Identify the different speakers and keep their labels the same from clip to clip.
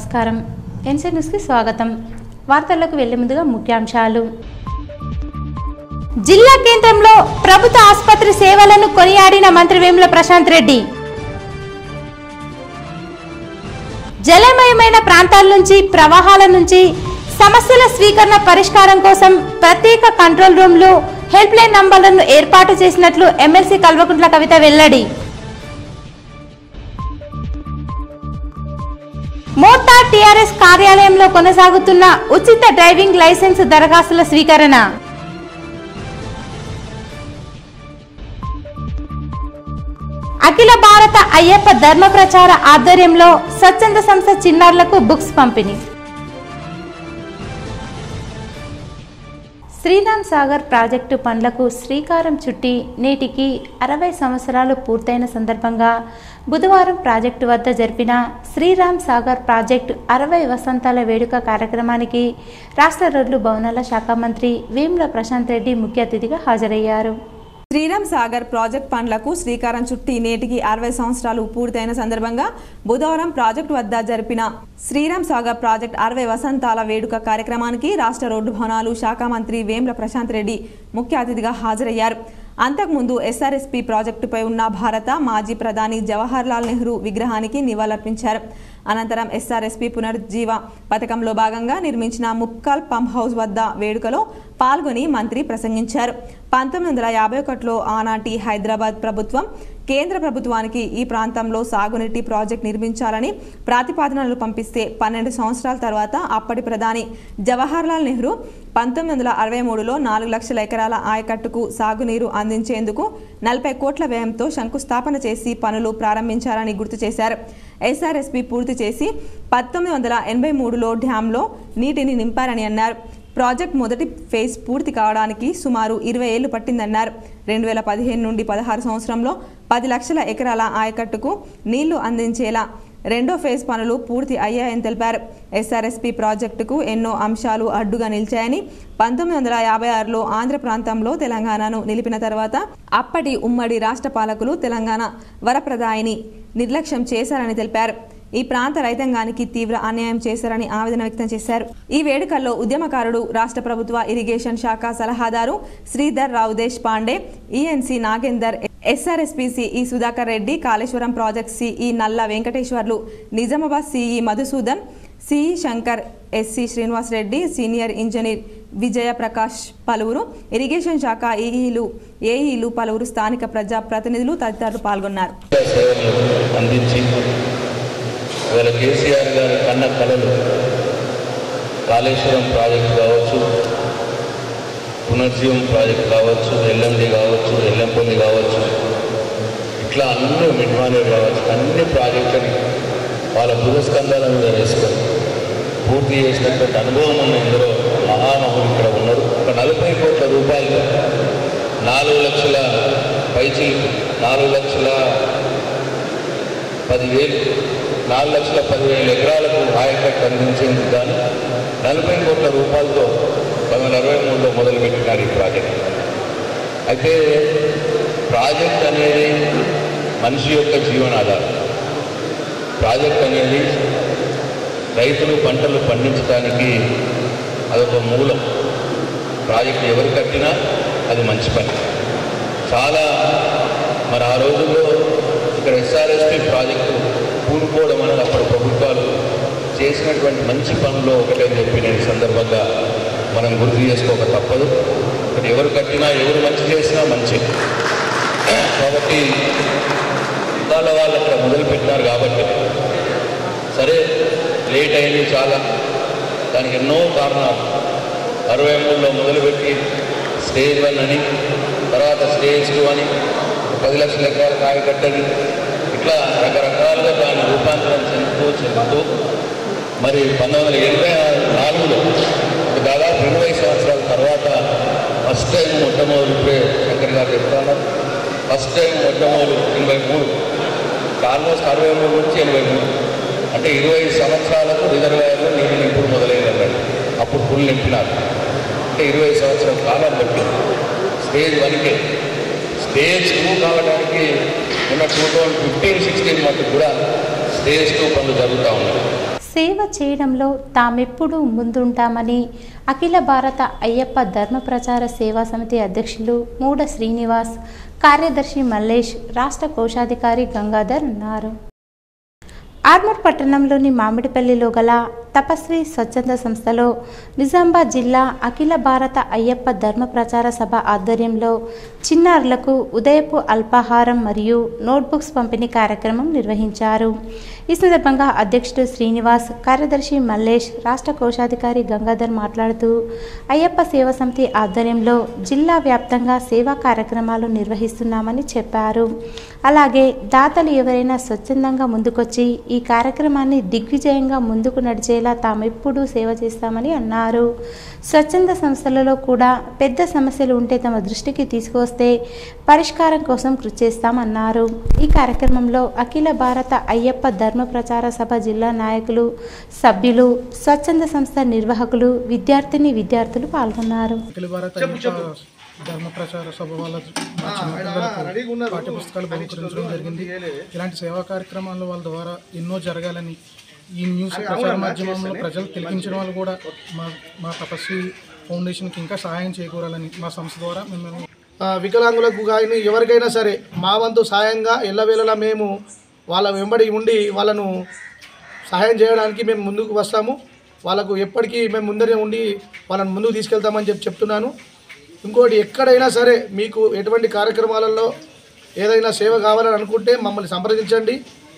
Speaker 1: నమస్కారం ఎన్సీ న్యూస్కి స్వాగతం వార్తలకు వెళ్లే ముందుగా ముఖ్యాంశాలు జిల్లా కేంద్రంలో ప్రభుత్వ ఆసుపత్రి సేవలను కొనియాడిన మంత్రి వేముల ప్రశాంత్ రెడ్డి జలమయమైన ప్రాంతాల నుంచి ప్రవాహాల నుంచి సమస్యల స్వీకరణ పరిష్కారం కోసం ప్రత్యేక కంట్రోల్ రూమ్లు హెల్ప్ లైన్ నంబర్లను ఏర్పాటు చేసినట్లు ఎమ్మెల్సీ కల్వకుంట్ల కవిత వెల్లడి మోటార్ టీఆర్ఎస్ కార్యాలయంలో కొనసాగుతున్న ఉచిత డ్రైవింగ్ లైసెన్స్ దరఖాస్తుల స్వీకరణ అఖిల భారత అయ్యప్ప ధర్మ ప్రచార ఆధ్వర్యంలో స్వచ్ఛంద సంస్థ చిన్నారులకు బుక్స్ పంపిణీ శ్రీరామ్ సాగర్ ప్రాజెక్టు పనులకు శ్రీకారం చుట్టి నేటికి అరవై సంవత్సరాలు పూర్తయిన సందర్భంగా బుధవారం ప్రాజెక్టు వద్ద జరిపిన శ్రీరామ్ సాగర్ ప్రాజెక్టు అరవై వసంతాల వేడుక కార్యక్రమానికి రాష్ట్ర రోడ్లు భవనాల శాఖ మంత్రి వేముల ప్రశాంత్ రెడ్డి ముఖ్య అతిథిగా హాజరయ్యారు
Speaker 2: శ్రీరామ్ సాగర్ ప్రాజెక్ట్ పనులకు శ్రీకారం చుట్టి నేటికి అరవై సంవత్సరాలు పూర్తయిన సందర్భంగా బుధవారం ప్రాజెక్టు వద్ద జరిపిన శ్రీరామ్ సాగర్ ప్రాజెక్ట్ అరవై వసంతాల వేడుక కార్యక్రమానికి రాష్ట్ర రోడ్డు భవనాలు శాఖ మంత్రి వేముల ప్రశాంత్ రెడ్డి ముఖ్య అతిథిగా హాజరయ్యారు అంతకుముందు ఎస్ఆర్ఎస్పీ ప్రాజెక్టుపై ఉన్న భారత మాజీ ప్రధాని జవహర్లాల్ నెహ్రూ విగ్రహానికి నివాళులర్పించారు అనంతరం ఎస్ఆర్ఎస్పీ పునరుజ్జీవ పథకంలో భాగంగా నిర్మించిన ముప్కాల్ పంప్ హౌస్ వద్ద వేడుకలో పాల్గొని మంత్రి ప్రసంగించారు పంతొమ్మిది వందల యాభై ఒకటిలో ఆనాటి హైదరాబాద్ ప్రభుత్వం కేంద్ర ప్రభుత్వానికి ఈ ప్రాంతంలో సాగునీటి ప్రాజెక్ట్ నిర్మించాలని ప్రతిపాదనలు పంపిస్తే పన్నెండు సంవత్సరాల తర్వాత అప్పటి ప్రధాని జవహర్లాల్ నెహ్రూ పంతొమ్మిది వందల అరవై మూడులో నాలుగు లక్షల ఎకరాల ఆయకట్టుకు సాగునీరు అందించేందుకు నలభై కోట్ల వ్యయంతో శంకుస్థాపన చేసి పనులు ప్రారంభించారని గుర్తు చేశారు ఎస్ఆర్ఎస్పీ పూర్తి చేసి పంతొమ్మిది వందల ఎనభై మూడులో డ్యాంలో నీటిని నింపారని అన్నారు ప్రాజెక్ట్ మొదటి ఫేజ్ పూర్తి కావడానికి సుమారు ఇరవై ఏళ్లు పట్టిందన్నారు రెండు వేల పదిహేను నుండి పదహారు సంవత్సరంలో పది లక్షల ఎకరాల ఆయకట్టుకు నీళ్లు అందించేలా రెండో ఫేజ్ పనులు పూర్తి అయ్యాయని తెలిపారు ఎస్ఆర్ఎస్పీ ప్రాజెక్టుకు ఎన్నో అంశాలు అడ్డుగా నిలిచాయని పంతొమ్మిది వందల యాభై ఆరులో ఆంధ్ర ప్రాంతంలో తెలంగాణను నిలిపిన తర్వాత అప్పటి ఉమ్మడి రాష్ట్ర పాలకులు తెలంగాణ వరప్రదాయిని నిర్లక్ష్యం చేశారని తెలిపారు ఈ ప్రాంత రైతాంగానికి తీవ్ర అన్యాయం చేశారని ఆవేదన వ్యక్తం చేశారు ఈ వేడుకల్లో ఉద్యమకారుడు రాష్ట్ర ప్రభుత్వ ఇరిగేషన్ శాఖ సలహాదారు Sridhar Rao Deshpande ENC Nagender SRSP CE Sudhakar Reddy Kaleshwaram project CE Nalla Venkateswarlu Nizamabad CE Madhusudan CE Shankar SE Srinivas Reddy senior engineer Vijaya Prakash పలువురు ఇరిగేషన్ శాఖ ఈఈలు ఏఈలు పలువురు స్థానిక ప్రజా ప్రతినిధులు తదితరులు పాల్గొన్నారు
Speaker 3: సేవలు అందించి ఇవాళ కేసీఆర్ గారి కన్న కళలు కాళేశ్వరం ప్రాజెక్టు కావచ్చు పునర్జీవం ప్రాజెక్టు కావచ్చు ఎల్ఎండి కావచ్చు ఎల్లంపల్లి కావచ్చు ఇట్లా అన్ని మిడ్మానేర్ కావచ్చు అన్ని ప్రాజెక్టులని వాళ్ళ పురస్కంధాల మీద వేసుకొని పూర్తి చేసినటువంటి అనుభవం ఉన్న ఇందులో మహామహులు ఇక్కడ ఉన్నారు ఒక నలభై కోట్ల రూపాయలు నాలుగు లక్షల పైచీలకు నాలుగు లక్షల పదివేలు నాలుగు లక్షల పదివేల ఎకరాలకు ఆయకట్టు అందించేందుకు గాను నలభై కోట్ల రూపాయలతో పంతొమ్మిది వందల అరవై మూడులో మొదలుపెట్టినారు ఈ ప్రాజెక్ట్ అయితే ప్రాజెక్ట్ అనేది మనిషి యొక్క జీవనాధారం ప్రాజెక్ట్ అనేది రైతులు పంటలు పండించడానికి అదొక మూలం ప్రాజెక్ట్ ఎవరు కట్టినా అది మంచి పని చాలా మరి ఆ రోజుల్లో ఇక్కడ ఎస్ఆర్ఎస్పి ప్రాజెక్టు కూడుకోవడం అనేది అప్పటి ప్రభుత్వాలు చేసినటువంటి మంచి పనుల్లో ఒకటని చెప్పి నేను ఈ సందర్భంగా మనం గుర్తు చేసుకోక తప్పదు ఇక్కడ ఎవరు కట్టినా ఎవరు మంచి చేసినా మంచి కాబట్టి ఇవాళ వాళ్ళు అక్కడ మొదలుపెట్టినారు కాబట్టి సరే లేట్ అయింది చాలా దానికి ఎన్నో కారణాలు అరవై మూడులో మొదలుపెట్టి స్టేజ్ వన్ అని తర్వాత స్టేజ్ టూ అని పది లక్షల ఎకరాల కాయకట్టని ఇట్లా రకరకాలుగా దాన్ని రూపాంతరం చెందుతూ చెందుతూ మరి పంతొమ్మిది వందల ఎనభై నాలుగులో దాదాపు ఇరవై సంవత్సరాల తర్వాత ఫస్ట్ టైం మొట్టమొదటి ఇప్పుడే శంకర్ గారు చెప్తాను ఫస్ట్ టైం మొట్టమొదటి ఎనభై మూడు ఆల్మోస్ట్ అరవై మూడు నుంచి ఎనభై మూడు అంటే ఇరవై సంవత్సరాలకు రిజర్వాయర్లో నీళ్ళు నింపుడు మొదలైందన్నాడు అప్పుడు ఫుల్ నింపినారు అంటే ఇరవై సంవత్సరం కాలం బట్టి స్టేజ్ వన్కే స్టేజ్ టూ కావడానికి ఉన్న టూ థౌజండ్ ఫిఫ్టీన్ సిక్స్టీన్ మటుకు కూడా స్టేజ్ టూ పనులు జరుగుతూ ఉన్నాయి
Speaker 1: సేవ చేయడంలో తామెప్పుడూ ముందుంటామని అఖిల భారత అయ్యప్ప ధర్మ ప్రచార సేవా సమితి అధ్యక్షులు మూడ శ్రీనివాస్ కార్యదర్శి మల్లేష్ రాష్ట్ర కోశాధికారి గంగాధర్ అన్నారు ఆర్మూర్ పట్టణంలోని మామిడిపల్లిలో గల తపస్వి స్వచ్ఛంద సంస్థలో నిజామాబాద్ జిల్లా అఖిల భారత అయ్యప్ప ధర్మ ప్రచార సభ ఆధ్వర్యంలో చిన్నారులకు ఉదయపు అల్పాహారం మరియు నోట్బుక్స్ పంపిణీ కార్యక్రమం నిర్వహించారు ఈ సందర్భంగా అధ్యక్షుడు శ్రీనివాస్ కార్యదర్శి మల్లేష్ రాష్ట్ర కోశాధికారి గంగాధర్ మాట్లాడుతూ అయ్యప్ప సేవా సమితి ఆధ్వర్యంలో జిల్లా వ్యాప్తంగా సేవా కార్యక్రమాలు నిర్వహిస్తున్నామని చెప్పారు అలాగే దాతలు ఎవరైనా స్వచ్ఛందంగా ముందుకొచ్చి ఈ కార్యక్రమాన్ని దిగ్విజయంగా ముందుకు నడిచేలా తామెప్పుడూ సేవ చేస్తామని అన్నారు స్వచ్ఛంద సంస్థలలో కూడా పెద్ద సమస్యలు ఉంటే తమ దృష్టికి తీసుకువస్తే పరిష్కారం కోసం కృషి చేస్తామన్నారు ఈ కార్యక్రమంలో అఖిల భారత అయ్యప్ప ధర్మ ప్రచార సభ జిల్లా నాయకులు సభ్యులు స్వచ్ఛంద సంస్థ నిర్వాహకులు విద్యార్థిని విద్యార్థులు పాల్గొన్నారు
Speaker 4: అఖిల భారత అయ్యప్ప ధర్మ ప్రచార సభ వాళ్ళ మా చిన్నపిల్లలకు పాఠ్యపుస్తకాలు బహుకరించడం జరిగింది ఇలాంటి సేవా కార్యక్రమాల వాళ్ళ ద్వారా ఎన్నో జరగాలని ఈ న్యూస్ ప్రచార మాధ్యమంలో ప్రజలు తెలిపించడం వల్ల కూడా మా మా తపస్వి ఫౌండేషన్కి ఇంకా సహాయం చేకూరాలని మా సంస్థ ద్వారా మేము
Speaker 5: ఆ, వికలాంగులకు కానీ ఎవరికైనా సరే మా వంతు సాయంగా ఎల్లవేళలా మేము వాళ్ళ వెంబడి ఉండి వాళ్ళను సహాయం చేయడానికి మేము ముందుకు వస్తాము వాళ్ళకు ఎప్పటికీ మేము ముందరే ఉండి వాళ్ళని ముందుకు తీసుకెళ్తామని చెప్పి చెప్తున్నాను ఇంకోటి ఎక్కడైనా సరే మీకు ఎటువంటి కార్యక్రమాలలో ఏదైనా సేవ కావాలని అనుకుంటే మమ్మల్ని సంప్రదించండి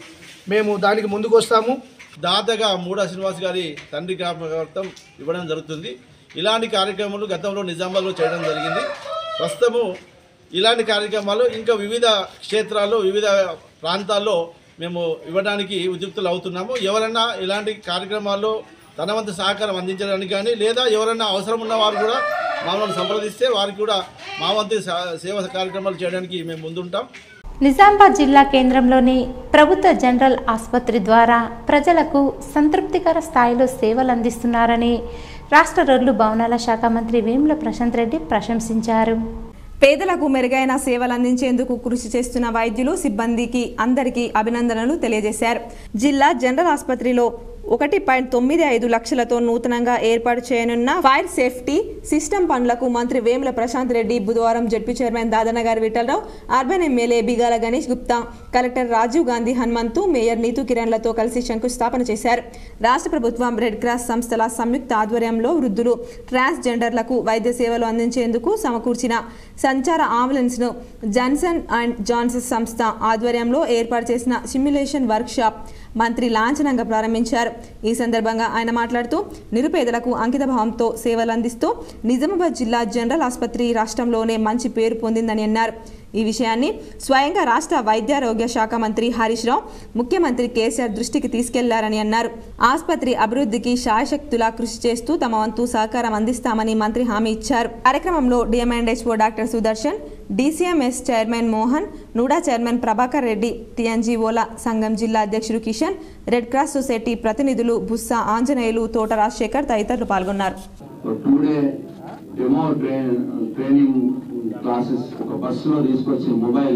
Speaker 5: మేము దానికి ముందుకు వస్తాము
Speaker 6: దాతగా మూడా శ్రీనివాస్ గారి తండ్రి జ్ఞాపకార్థం ఇవ్వడం జరుగుతుంది ఇలాంటి కార్యక్రమాలు గతంలో నిజామాబాద్లో చేయడం జరిగింది ప్రస్తుతము ఇలాంటి కార్యక్రమాలు ఇంకా వివిధ క్షేత్రాల్లో వివిధ ప్రాంతాల్లో మేము ఇవ్వడానికి ఉద్యుక్తులు అవుతున్నాము ఎవరన్నా ఇలాంటి కార్యక్రమాల్లో తన వంతు సహకారం అందించడానికి కానీ లేదా ఎవరైనా అవసరం ఉన్న వారు కూడా మమ్మల్ని సంప్రదిస్తే వారికి కూడా మా వంతు సా- సేవ కార్యక్రమాలు చేయడానికి మేము ముందుంటాం
Speaker 1: నిజామాబాద్ జిల్లా కేంద్రంలోని ప్రభుత్వ జనరల్ ఆసుపత్రి ద్వారా ప్రజలకు సంతృప్తికర స్థాయిలో సేవలు అందిస్తున్నారని రాష్ట్ర రోడ్లు భవనాల శాఖ మంత్రి వేముల ప్రశాంత్ రెడ్డి ప్రశంసించారు
Speaker 2: పేదలకు మెరుగైన సేవలు అందించేందుకు కృషి చేస్తున్న వైద్యులు సిబ్బందికి అందరికీ అభినందనలు తెలియజేశారు జిల్లా జనరల్ ఆసుపత్రిలో ఒకటి పాయింట్ తొమ్మిది ఐదు లక్షలతో నూతనంగా ఏర్పాటు చేయనున్న ఫైర్ సేఫ్టీ సిస్టమ్ పనులకు మంత్రి వేముల ప్రశాంత్ రెడ్డి బుధవారం ZP chairman Dadannagari Vittal Rao urban MLA Bigala Ganesh Gupta collector Rajiv Gandhi Hanumanthu mayor Neetu కిరణ్లతో కలిసి శంకుస్థాపన చేశారు రాష్ట్ర ప్రభుత్వం రెడ్ క్రాస్ సంస్థల సంయుక్త ఆధ్వర్యంలో వృద్ధులు ట్రాన్స్జెండర్లకు వైద్య సేవలు అందించేందుకు సమకూర్చిన సంచార అంబులెన్స్ ను జాన్సన్ అండ్ జాన్సన్ సంస్థ ఆధ్వర్యంలో ఏర్పాటు చేసిన సిమ్యులేషన్ వర్క్ షాప్ మంత్రి లాంఛనంగా ప్రారంభించారు ఈ సందర్భంగా ఆయన మాట్లాడుతూ నిరుపేదలకు అంకిత భావంతో సేవలు అందిస్తూ నిజామాబాద్ జిల్లా జనరల్ ఆసుపత్రి రాష్ట్రంలోనే మంచి పేరు పొందిందని అన్నారు ఈ విషయాన్ని స్వయంగా రాష్ట్ర వైద్యారోగ్య శాఖ మంత్రి హరీష్ రావు ముఖ్యమంత్రి కేసీఆర్ దృష్టికి తీసుకెళ్లారని అన్నారు ఆసుపత్రి అభివృద్ధికి శాయశక్తులా కృషి చేస్తూ తమ వంతు సహకారం అందిస్తామని మంత్రి హామీ ఇచ్చారు కార్యక్రమంలో DM and HO doctor Sudarshan DCMS chairman Mohan NUDA chairman Prabhakar Reddy టీఎన్జీఓల సంఘం జిల్లా అధ్యక్షుడు కిషన్ రెడ్ క్రాస్ సొసైటీ ప్రతినిధులు బుస్సా ఆంజనేయులు తోట రాజశేఖర్ తదితరులు పాల్గొన్నారు
Speaker 7: two day demo train training classes ఒక బస్సులో తీసుకొచ్చి మొబైల్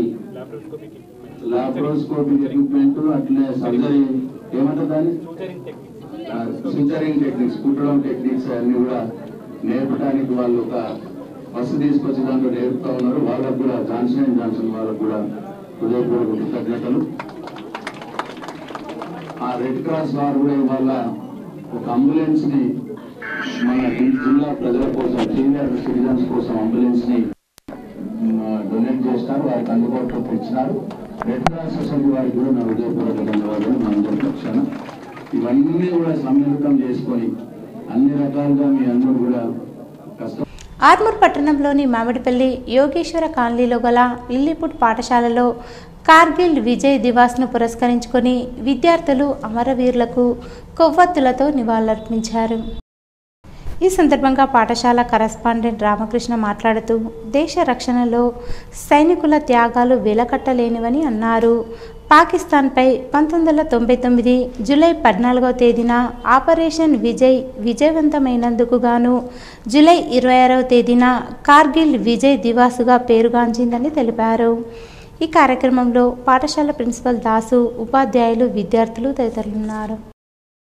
Speaker 7: లాప్రోస్కోపిక్ ఎక్విప్మెంట్ అట్లే సర్జరీ ఏమంటారు దాన్ని సిజరింగ్ టెక్నిక్స్ కుట్టడం టెక్నిక్స్ అన్ని కూడా నేర్పడానికి వాళ్ళు ఒక బస్సు తీసుకొచ్చి దాంట్లో నేర్పుతా ఉన్నారు వాళ్ళకు కూడా జాన్సన్ అండ్ జాన్సన్ వాళ్ళకు కూడా హృదయపూర్వక కృతజ్ఞతలు ఆ రెడ్ క్రాస్ వారు కూడా ఇవాళ ఒక అంబులెన్స్ ని మన ఈ జిల్లా ప్రజల కోసం సీనియర్ సిటిజన్స్ కోసం అంబులెన్స్ ని డొనేట్ చేస్తారు వారికి అందుబాటులోకి తెచ్చినారు రెడ్ క్రాస్ సొసైటీ వారికి కూడా నా హృదయపూర్వక ధన్యవాదాలు మా అందరి పక్షాన ఇవన్నీ కూడా సమ్మిళితం చేసుకొని అన్ని రకాలుగా మీ అందరూ కూడా కష్టం
Speaker 1: ఆర్మూర్ పట్టణంలోని మామిడిపల్లి యోగేశ్వర కాలనీలో గల ఇల్లిపుట్ పాఠశాలలో కార్గిల్ విజయ్ దివాస్ను పురస్కరించుకొని విద్యార్థులు అమరవీరులకు కొవ్వొత్తులతో నివాళులర్పించారు ఈ సందర్భంగా పాఠశాల కరస్పాండెంట్ రామకృష్ణ మాట్లాడుతూ దేశ రక్షణలో సైనికుల త్యాగాలు వెలకట్టలేనివని అన్నారు పాకిస్తాన్పై పంతొమ్మిది వందల తొంభై తొమ్మిది జూలై పద్నాలుగవ తేదీన ఆపరేషన్ విజయ్ విజయవంతమైనందుకు గాను జూలై ఇరవై ఆరవ తేదీన కార్గిల్ విజయ్ దివాసుగా పేరుగాంచిందని తెలిపారు ఈ కార్యక్రమంలో పాఠశాల ప్రిన్సిపల్ దాసు ఉపాధ్యాయులు విద్యార్థులు తదితరులున్నారు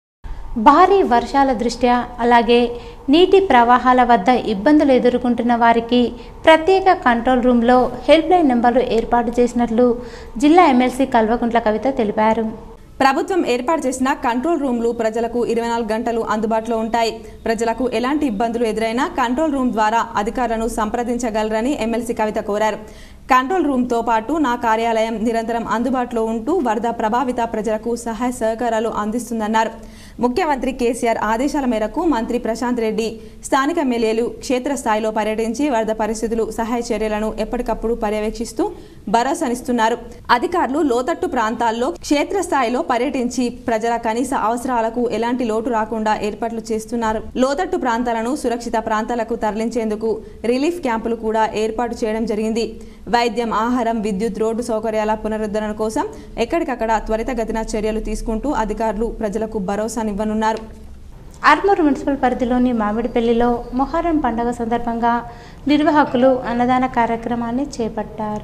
Speaker 1: భారీ వర్షాల దృష్ట్యా అలాగే నీటి ప్రవాహాల వద్ద ఇబ్బందులు ఎదుర్కొంటున్న వారికి ప్రత్యేక కంట్రోల్ రూమ్లో హెల్ప్ లైన్ నెంబర్లు ఏర్పాటు చేసినట్లు జిల్లా ఎమ్మెల్సీ కల్వకుంట్ల కవిత తెలిపారు
Speaker 2: ప్రభుత్వం ఏర్పాటు చేసిన కంట్రోల్ రూమ్లు ప్రజలకు ఇరవై నాలుగు గంటలు అందుబాటులో ఉంటాయి ప్రజలకు ఎలాంటి ఇబ్బందులు ఎదురైనా కంట్రోల్ రూమ్ ద్వారా అధికారులను సంప్రదించగలరని ఎమ్మెల్సీ కవిత కోరారు కంట్రోల్ రూమ్తో పాటు నా కార్యాలయం నిరంతరం అందుబాటులో ఉంటూ వరద ప్రభావిత ప్రజలకు సహాయ సహకారాలు అందిస్తుందన్నారు ముఖ్యమంత్రి కేసీఆర్ ఆదేశాల మేరకు మంత్రి ప్రశాంత్ రెడ్డి స్థానిక ఎమ్మెల్యేలు క్షేత్రస్థాయిలో పర్యటించి వరద పరిస్థితులు సహాయ చర్యలను ఎప్పటికప్పుడు పర్యవేక్షిస్తూ భరోసానిస్తున్నారు అధికారులు లోతట్టు ప్రాంతాల్లో క్షేత్రస్థాయిలో పర్యటించి ప్రజల కనీస అవసరాలకు ఎలాంటి లోటు రాకుండా ఏర్పాట్లు చేస్తున్నారు లోతట్టు ప్రాంతాలను సురక్షిత ప్రాంతాలకు తరలించేందుకు రిలీఫ్ క్యాంపులు కూడా ఏర్పాటు చేయడం జరిగింది వైద్యం ఆహారం విద్యుత్ రోడ్డు సౌకర్యాల పునరుద్ధరణ కోసం ఎక్కడికక్కడ త్వరితగతిన చర్యలు తీసుకుంటూ అధికారులు ప్రజలకు భరోసానివ్వనున్నారు
Speaker 1: ఆర్మూర్ మున్సిపల్ పరిధిలోని మామిడిపల్లిలో మొహరం పండుగ సందర్భంగా నిర్వాహకులు అన్నదాన కార్యక్రమాన్ని చేపట్టారు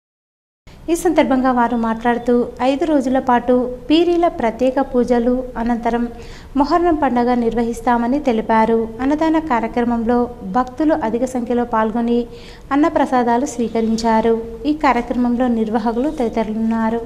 Speaker 1: ఈ సందర్భంగా వారు మాట్లాడుతూ ఐదు రోజుల పాటు పీరీల ప్రత్యేక పూజలు అనంతరం మొహర్రం పండుగ నిర్వహిస్తామని తెలిపారు అన్నదాన కార్యక్రమంలో భక్తులు అధిక సంఖ్యలో పాల్గొని అన్నప్రసాదాలు స్వీకరించారు ఈ కార్యక్రమంలో నిర్వాహకులు తదితరులున్నారు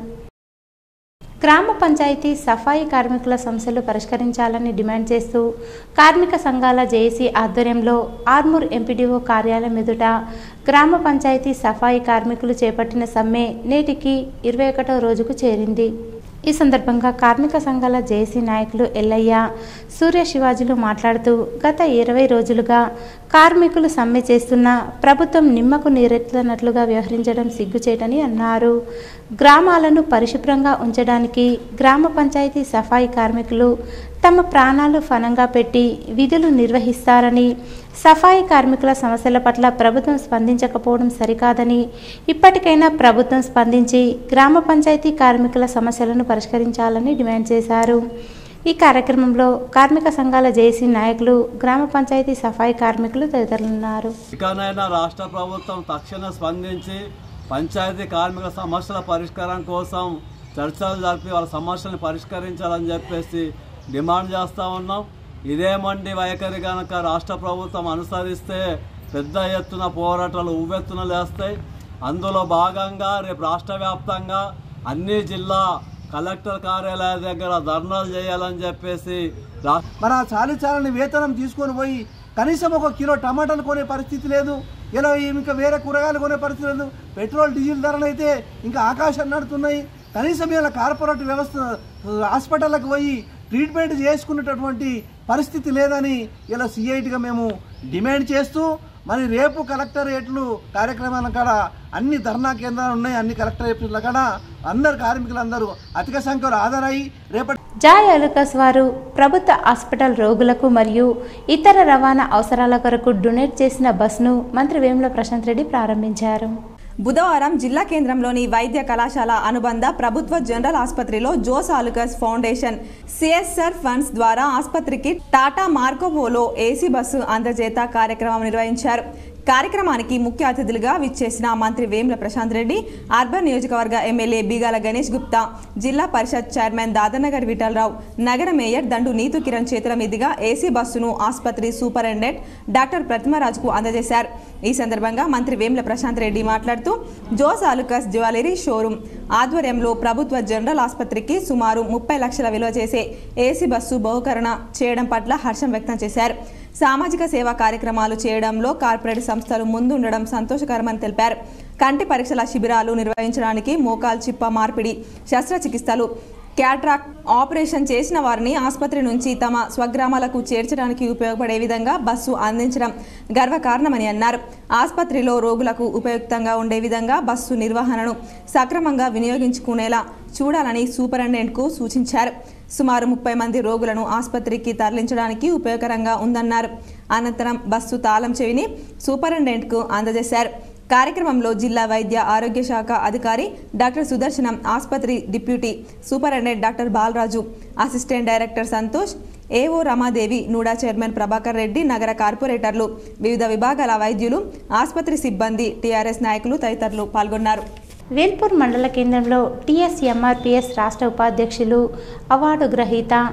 Speaker 1: గ్రామ పంచాయతీ సఫాయి కార్మికుల సమస్యలు పరిష్కరించాలని డిమాండ్ చేస్తూ కార్మిక సంఘాల జేఏసీ ఆధ్వర్యంలో ఆర్మూర్ ఎంపీడీఓ కార్యాలయం ఎదుట గ్రామ పంచాయతీ సఫాయి కార్మికులు చేపట్టిన సమ్మె నేటికి ఇరవై ఒకటో రోజుకు చేరింది ఈ సందర్భంగా కార్మిక సంఘాల జేఏసీ నాయకులు ఎల్లయ్య సూర్య శివాజీలు మాట్లాడుతూ గత ఇరవై రోజులుగా కార్మికులు సమ్మె చేస్తున్న ప్రభుత్వం నిమ్మకు నీరెత్తునట్లుగా వ్యవహరించడం సిగ్గుచేటని అన్నారు గ్రామాలను పరిశుభ్రంగా ఉంచడానికి గ్రామ పంచాయతీ సఫాయి కార్మికులు తమ ప్రాణాలు ఫనంగా పెట్టి విధులు నిర్వహిస్తారని సఫాయి కార్మికుల సమస్యల పట్ల ప్రభుత్వం స్పందించకపోవడం సరికాదని ఇప్పటికైనా ప్రభుత్వం స్పందించి గ్రామ పంచాయతీ కార్మికుల సమస్యలను పరిష్కరించాలని డిమాండ్ చేశారు ఈ కార్యక్రమంలో కార్మిక సంఘాల జేసీ నాయకులు గ్రామ పంచాయతీ సఫాయి కార్మికులు తదితరులున్నారు
Speaker 8: ఇకనైనా రాష్ట్ర ప్రభుత్వం తక్షణ స్పందించి పంచాయతీ కార్మిక సమస్యల పరిష్కారం కోసం చర్చలు జరిపి వాళ్ళ సమస్యలను పరిష్కరించాలని చెప్పేసి డిమాండ్ చేస్తూ ఉన్నాం ఇదే మండి వైఖరి కనుక రాష్ట్ర ప్రభుత్వం అనుసరిస్తే పెద్ద ఎత్తున పోరాటాలు ఉవ్వెత్తున లేస్తాయి అందులో భాగంగా రేపు రాష్ట్ర వ్యాప్తంగా అన్ని జిల్లా కలెక్టర్ కార్యాలయ దగ్గర ధర్నాలు చేయాలని చెప్పేసి రా
Speaker 9: మరి ఆ చాలి చాలని వేతనం తీసుకొని పోయి కనీసం ఒక కిలో టమాటాలు కొనే పరిస్థితి లేదు ఇలా ఇంకా వేరే కూరగాయలు కొనే పరిస్థితి లేదు పెట్రోల్ డీజిల్ ధరలు అయితే ఇంకా ఆకాశం నడుతున్నాయి కనీసం ఇలా కార్పొరేట్ వ్యవస్థ హాస్పిటల్కి పోయి ట్రీట్మెంట్ చేసుకునేటటువంటి పరిస్థితి లేదని ఇలా సిఐటిగా మేము డిమాండ్ చేస్తూ మరి రేపు కలెక్టరేట్లు కార్యక్రమాల కాడ అన్ని ధర్నా కేంద్రాలు ఉన్నాయి అన్ని కలెక్టరేట్ల కాడ అందరు కార్మికులందరూ అధిక సంఖ్యలో హాజరయ్యి రేపటి
Speaker 1: జాయ్ అలుకాస్ వారు ప్రభుత్వ హాస్పిటల్ రోగులకు మరియు ఇతర రవాణా అవసరాల కొరకు డొనేట్ చేసిన బస్సును మంత్రి వేముల ప్రశాంత్ రెడ్డి ప్రారంభించారు
Speaker 2: బుధవారం జిల్లా కేంద్రంలోని వైద్య కళాశాల అనుబంధ ప్రభుత్వ జనరల్ ఆసుపత్రిలో Jos Alukkas foundation CSR funds ద్వారా ఆసుపత్రికి టాటా మార్కోపోలో ఏసీ బస్సు అందజేత కార్యక్రమం నిర్వహించారు కార్యక్రమానికి ముఖ్య అతిథులుగా విచ్చేసిన మంత్రి వేముల ప్రశాంత్ రెడ్డి అర్బన్ నియోజకవర్గ ఎమ్మెల్యే బీగాల గణేష్ గుప్తా జిల్లా పరిషత్ చైర్మన్ దాదనగర్ విఠలరావు నగర మేయర్ దండు నీతు కిరణ్ చేతుల మీదుగా ఏసీ బస్సును ఆసుపత్రి సూపరింటెండెంట్ డాక్టర్ ప్రతిమరాజ్కు అందజేశారు ఈ సందర్భంగా మంత్రి వేముల ప్రశాంత్ రెడ్డి మాట్లాడుతూ జోస్ ఆలుకస్ జ్యువెలరీ షోరూం ఆధ్వర్యంలో ప్రభుత్వ జనరల్ ఆసుపత్రికి సుమారు ముప్పై లక్షల విలువ చేసే ఏసీ బస్సు బహుకరణ చేయడం పట్ల హర్షం వ్యక్తం చేశారు సామాజిక సేవా కార్యక్రమాలు చేయడంలో కార్పొరేట్ సంస్థలు ముందుండడం సంతోషకరమని తెలిపారు కంటి పరీక్షల శిబిరాలు నిర్వహించడానికి మోకాల్ చిప్ప మార్పిడి శస్త్రచికిత్సలు క్యాట్రాక్ ఆపరేషన్ చేసిన వారిని ఆసుపత్రి నుంచి తమ స్వగ్రామాలకు చేర్చడానికి ఉపయోగపడే విధంగా బస్సు అందించడం గర్వకారణమని అన్నారు ఆసుపత్రిలో రోగులకు ఉపయుక్తంగా ఉండే విధంగా బస్సు నిర్వహణను సక్రమంగా వినియోగించుకునేలా చూడాలని సూపరింటెండెంట్కు సూచించారు సుమారు ముప్పై మంది రోగులను ఆసుపత్రికి తరలించడానికి ఉపయోగకరంగా ఉందన్నారు అనంతరం బస్సు తాళం చెవిని సూపరింటెండెంట్కు అందజేశారు కార్యక్రమంలో జిల్లా వైద్య ఆరోగ్య శాఖ అధికారి డాక్టర్ సుదర్శనం ఆసుపత్రి deputy superintendent doctor Balaraju assistant director Santosh AO Ramadevi NUDA chairman Prabhakar Reddy నగర కార్పొరేటర్లు వివిధ విభాగాల వైద్యులు ఆసుపత్రి సిబ్బంది టీఆర్ఎస్ నాయకులు తదితరులు పాల్గొన్నారు
Speaker 1: వేల్పూర్ మండల కేంద్రంలో టీఎస్ఎంఆర్పిఎస్ రాష్ట్ర ఉపాధ్యక్షులు అవార్డు గ్రహీత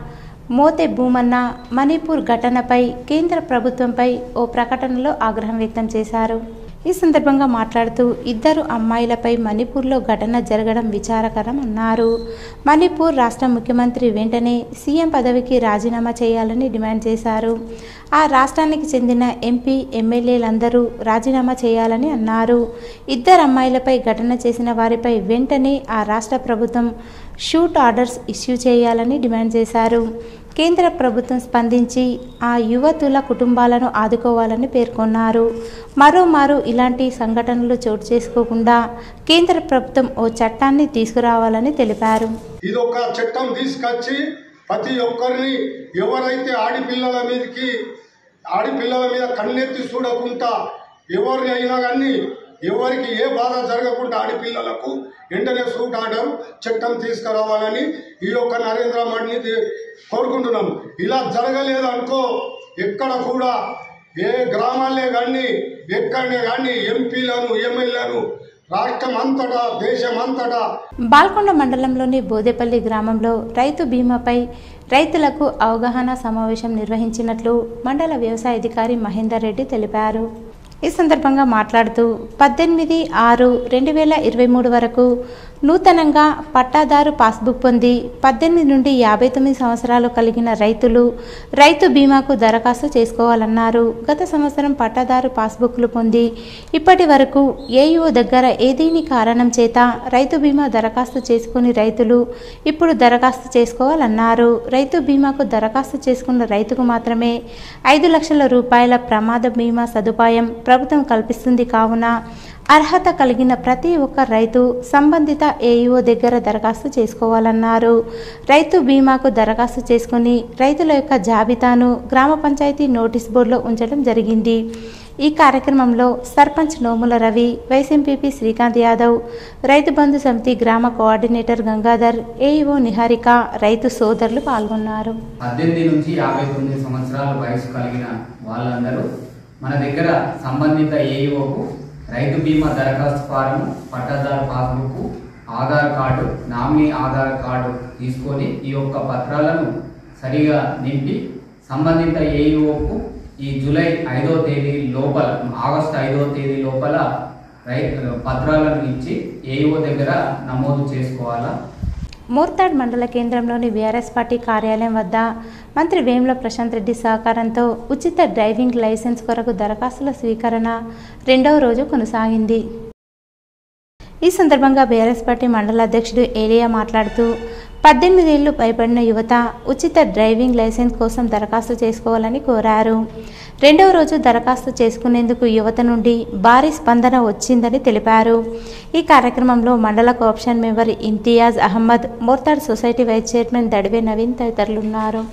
Speaker 1: మోతే భూమన్న మణిపూర్ ఘటనపై కేంద్ర ప్రభుత్వంపై ఓ ప్రకటనలో ఆగ్రహం వ్యక్తం చేశారు ఈ సందర్భంగా మాట్లాడుతూ ఇద్దరు అమ్మాయిలపై మణిపూర్లో ఘటన జరగడం విచారకరం అన్నారు మణిపూర్ రాష్ట్ర ముఖ్యమంత్రి వెంటనే సీఎం పదవికి రాజీనామా చేయాలని డిమాండ్ చేశారు ఆ రాష్ట్రానికి చెందిన ఎంపీ ఎమ్మెల్యేలందరూ రాజీనామా చేయాలని అన్నారు ఇద్దరు అమ్మాయిలపై ఘటన చేసిన వారిపై వెంటనే ఆ రాష్ట్ర ప్రభుత్వం షూట్ ఆర్డర్స్ ఇష్యూ చేయాలని డిమాండ్ చేశారు కేంద్ర ప్రభుత్వం స్పందించి ఆ యువతుల కుటుంబాలను ఆదుకోవాలని పేర్కొన్నారు మరోమారు ఇలాంటి సంఘటనలు చోటు చేసుకోకుండా కేంద్ర ప్రభుత్వం ఓ చట్టాన్ని తీసుకురావాలని తెలిపారు
Speaker 10: ఇది ఒక చట్టం తీసుకొచ్చి ప్రతి ఒక్కరిని ఎవరైతే ఆడిపిల్లల మీదకి ఆడిపిల్లల మీద కన్నెత్తి చూడకుండా ఎవరిని అయినా కానీ ఎవరికి ఏ బాధ జరగకుండా ఆడిపిల్లలకు వెంటనే సూట్ ఆర్డర్ చట్టం తీసుకురావాలని ఈ యొక్క నరేంద్ర మోడీని ది- కోరుకుంటున్నాం ఇలా జరగలేదు అనుకో ఎక్కడ కూడా ఏ గ్రామాలే కానీ ఎక్కడనే కానీ ఎంపీలను ఎమ్మెల్యేలను రాష్ట్రం అంతటా దేశం అంతటా
Speaker 1: బాల్కొండ మండలంలోని బోదేపల్లి గ్రామంలో రైతు బీమాపై రైతులకు అవగాహన సమావేశం నిర్వహించినట్లు మండల వ్యవసాయ అధికారి మహేందర్ రెడ్డి తెలిపారు ఈ సందర్భంగా మాట్లాడుతూ పద్దెనిమిది ఆరు రెండు వేల ఇరవై మూడు వరకు నూతనంగా పట్టాదారు పాస్బుక్ పొంది పద్దెనిమిది నుండి యాభై తొమ్మిది సంవత్సరాలు కలిగిన రైతులు రైతు బీమాకు దరఖాస్తు చేసుకోవాలన్నారు గత సంవత్సరం పట్టాదారు పాస్బుక్లు పొంది ఇప్పటి వరకు ఏఈఓ దగ్గర ఏదేని కారణం చేత రైతు బీమా దరఖాస్తు చేసుకుని రైతులు ఇప్పుడు దరఖాస్తు చేసుకోవాలన్నారు రైతు బీమాకు దరఖాస్తు చేసుకున్న రైతుకు మాత్రమే ఐదు లక్షల రూపాయల ప్రమాద బీమా సదుపాయం ప్రభుత్వం కల్పిస్తుంది కావున అర్హత కలిగిన ప్రతి ఒక్క రైతు సంబంధిత ఏఈఓ దగ్గర దరఖాస్తు చేసుకోవాలన్నారు రైతు బీమాకు దరఖాస్తు చేసుకుని రైతుల యొక్క జాబితాను గ్రామ పంచాయతీ నోటీస్ బోర్డులో ఉంచడం జరిగింది ఈ కార్యక్రమంలో సర్పంచ్ నోముల రవి వైఎస్ఎంపీపీ శ్రీకాంత్ యాదవ్ రైతు బంధు సమితి గ్రామ కోఆర్డినేటర్ గంగాధర్ ఏఈఓ నిహారిక రైతు సోదరులు పాల్గొన్నారు
Speaker 11: పద్దెనిమిది నుంచి యాభై తొమ్మిది సంవత్సరాల వయసు కలిగిన వాళ్ళందరూ మన దగ్గర సంబంధిత ఏఈఓకు రైతు బీమా దరఖాస్తు ఫారం పట్టాదారు passbook Aadhaar card nominee Aadhaar card తీసుకొని ఈ యొక్క పత్రాలను సరిగా నింపి సంబంధిత ఏఈఓకు ఈ జూలై ఐదో తేదీ లోపల ఆగస్టు ఐదో తేదీ లోపల రై పత్రాలను ఇచ్చి ఏఈఓ దగ్గర నమోదు చేసుకోవాలా
Speaker 1: మోర్తాడ్ మండల కేంద్రంలోని బీఆర్ఎస్ పార్టీ కార్యాలయం వద్ద మంత్రి వేముల ప్రశాంత్ రెడ్డి సహకారంతో ఉచిత డ్రైవింగ్ లైసెన్స్ కొరకు దరఖాస్తుల స్వీకరణ రెండవ రోజు కొనసాగింది ఈ సందర్భంగా బీఆర్ఎస్ పార్టీ మండల అధ్యక్షుడు ఏలియా మాట్లాడుతూ పద్దెనిమిదేళ్లు పైబడిన యువత ఉచిత డ్రైవింగ్ లైసెన్స్ కోసం దరఖాస్తు చేసుకోవాలని కోరారు రెండవ రోజు దరఖాస్తు చేసుకునేందుకు యువత నుండి భారీ స్పందన వచ్చిందని తెలిపారు ఈ కార్యక్రమంలో మండల co-option member Imtiaz Ahmed Mortad society vice chairman Dadive Naveen తదితరులున్నారు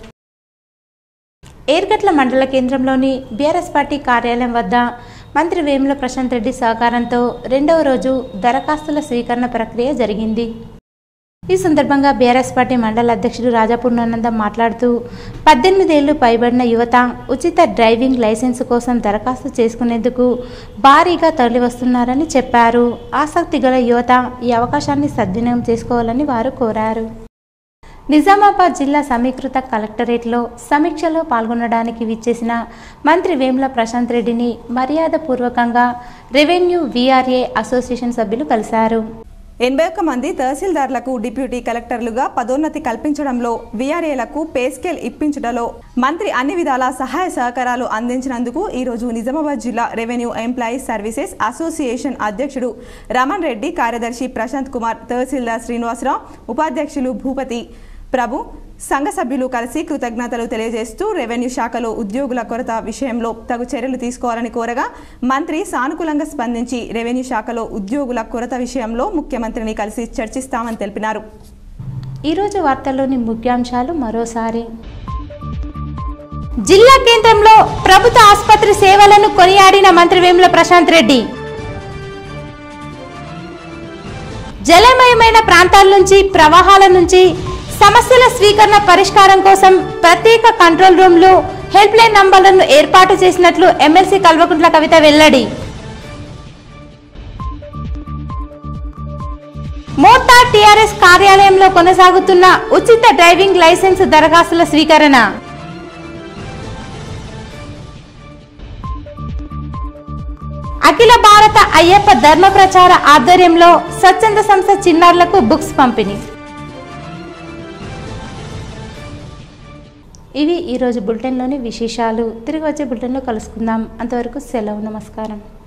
Speaker 1: ఏర్గట్ల మండల కేంద్రంలోని బీఆర్ఎస్ పార్టీ కార్యాలయం వద్ద మంత్రి వేముల ప్రశాంత్ రెడ్డి సహకారంతో రెండవ రోజు దరఖాస్తుల స్వీకరణ ప్రక్రియ జరిగింది ఈ సందర్భంగా బీఆర్ఎస్ పార్టీ మండల అధ్యక్షుడు రాజాపూర్ణానందం మాట్లాడుతూ పద్దెనిమిదేళ్లు పైబడిన యువత ఉచిత డ్రైవింగ్ లైసెన్స్ కోసం దరఖాస్తు చేసుకునేందుకు భారీగా తరలివస్తున్నారని చెప్పారు ఆసక్తి గల యువత ఈ అవకాశాన్ని సద్వినియోగం చేసుకోవాలని వారు కోరారు నిజామాబాద్ జిల్లా సమీకృత కలెక్టరేట్లో సమీక్షలో పాల్గొనడానికి విచ్చేసిన మంత్రి వేముల ప్రశాంత్ రెడ్డిని మర్యాదపూర్వకంగా రెవెన్యూ వీఆర్ఏ అసోసియేషన్ సభ్యులు కలిశారు
Speaker 2: ఎనభై ఒక్క మంది తహసీల్దార్లకు డిప్యూటీ కలెక్టర్లుగా పదోన్నతి కల్పించడంలో వీఆర్ఏలకు పే స్కేల్ ఇప్పించడంలో మంత్రి అన్ని విధాల సహాయ సహకారాలు అందించినందుకు ఈరోజు నిజామాబాద్ జిల్లా రెవెన్యూ ఎంప్లాయీస్ సర్వీసెస్ అసోసియేషన్ అధ్యక్షుడు రమణ్ రెడ్డి కార్యదర్శి ప్రశాంత్ కుమార్ తహసీల్దార్ శ్రీనివాసరావు ఉపాధ్యక్షులు భూపతి ప్రభు సంఘ సభ్యులు కలిసి కృతజ్ఞతలు తెలియజేస్తూ రెవెన్యూ శాఖలో ఉద్యోగుల కొరత విషయంలో తగు చర్యలు తీసుకోవాలని కోరగా మంత్రి సానుకూలంగా స్పందించి రెవెన్యూ శాఖలో ఉద్యోగుల కొరత విషయంలో ముఖ్యమంత్రిని కలిసి చర్చిస్తామని తెలిపినారు
Speaker 1: ఈరోజు వార్తల్లోని ముఖ్యాంశాలు మరోసారి జిల్లా కేంద్రంలో ప్రభుత్వ ఆసుపత్రి సేవలను కొనియాడిన మంత్రి వేముల ప్రశాంత్ రెడ్డి జలమయమైన ప్రాంతాల నుంచి ప్రవాహాల నుంచి సమస్యల స్వీకరణ పరిష్కారం కోసం ప్రత్యేక కంట్రోల్ రూమ్లు హెల్ప్ లైన్ నంబర్లను ఏర్పాటు చేసినట్లు ఎమ్మెల్సీ కల్వకుంట్ల కవిత వెల్లడి మోటార్ టీఆర్ఎస్ కార్యాలయంలో కొనసాగుతున్న ఉచిత డ్రైవింగ్ లైసెన్స్ దరఖాస్తుల స్వీకరణ అఖిల భారత అయ్యప్ప ధర్మ ప్రచార ఆధ్వర్యంలో స్వచ్ఛంద సంస్థ చిన్నారులకు బుక్స్ పంపిణీ ఇవి ఈరోజు బులెటిన్లోని విశేషాలు తిరిగి వచ్చే బులెటిన్లో కలుసుకుందాం అంతవరకు సెలవు నమస్కారం